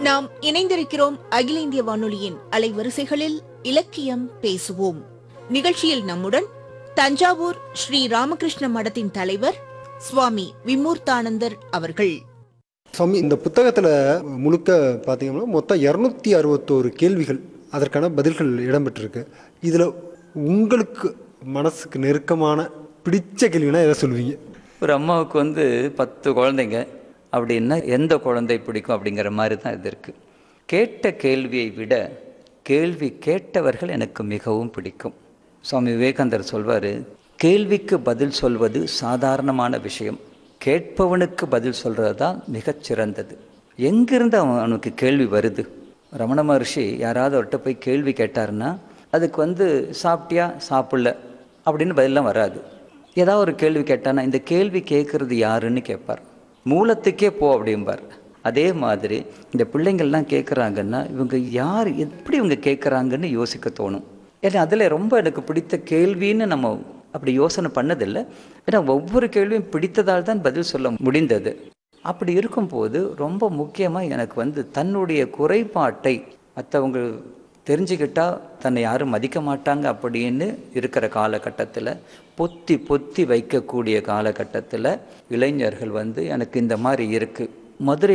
நாம் இணைந்திருக்கிறோம் அகில இந்திய வானொலியின் அலைவரிசைகளில் இலக்கியம் பேசுவோம் நிகழ்ச்சியில் நம்முடன் தஞ்சாவூர் ஸ்ரீ ராமகிருஷ்ண மடத்தின் தலைவர் சுவாமி விமூர்த்தானந்தர் அவர்கள் சுவாமி இந்த புத்தகத்தில் முழுக்க பார்த்தீங்கன்னா மொத்தம் இரநூத்தி அறுபத்தோரு கேள்விகள் அதற்கான பதில்கள் இடம்பெற்றிருக்கு இதில் உங்களுக்கு மனசுக்கு நெருக்கமான பிடிச்ச கேள்வினா எதை சொல்லுவீங்க ஒரு அம்மாவுக்கு வந்து பத்து குழந்தைங்க அப்படின்னா எந்த குழந்தை பிடிக்கும் அப்படிங்கிற மாதிரி தான் இது இருக்குது கேட்ட கேள்வியை விட கேள்வி கேட்டவர்கள் எனக்கு மிகவும் பிடிக்கும் சுவாமி விவேகானந்தர் சொல்வார் கேள்விக்கு பதில் சொல்வது சாதாரணமான விஷயம் கேட்பவனுக்கு பதில் சொல்கிறது தான் மிகச் சிறந்தது எங்கிருந்து அவன் அவனுக்கு கேள்வி வருது ரமண மகர்ஷி யாராவது அவர்கிட்ட போய் கேள்வி கேட்டாருன்னா அதுக்கு வந்து சாப்பிட்டியா சாப்பிடல அப்படின்னு பதிலாம் வராது ஏதாவது ஒரு கேள்வி கேட்டானா இந்த கேள்வி கேட்குறது யாருன்னு கேட்பார் மூலத்துக்கே போ அப்படிம்பார் அதே மாதிரி இந்த பிள்ளைங்கள்லாம் கேட்குறாங்கன்னா இவங்க யார் எப்படி இவங்க கேட்குறாங்கன்னு யோசிக்க தோணும் ஏன்னா அதில் ரொம்ப எனக்கு பிடித்த கேள்வின்னு நம்ம அப்படி யோசனை பண்ணதில்லை ஏன்னா ஒவ்வொரு கேள்வியும் பிடித்ததால் தான் பதில் சொல்ல முடிந்தது அப்படி இருக்கும்போது ரொம்ப முக்கியமாக எனக்கு வந்து தன்னுடைய குறைபாட்டை மற்றவங்க தெரிஞ்சுக்கிட்டா தன்னை யாரும் மதிக்க மாட்டாங்க அப்படின்னு இருக்கிற காலகட்டத்தில் பொத்தி பொத்தி வைக்கக்கூடிய காலகட்டத்தில் இளைஞர்கள் வந்து எனக்கு இந்த மாதிரி இருக்குது மதுரை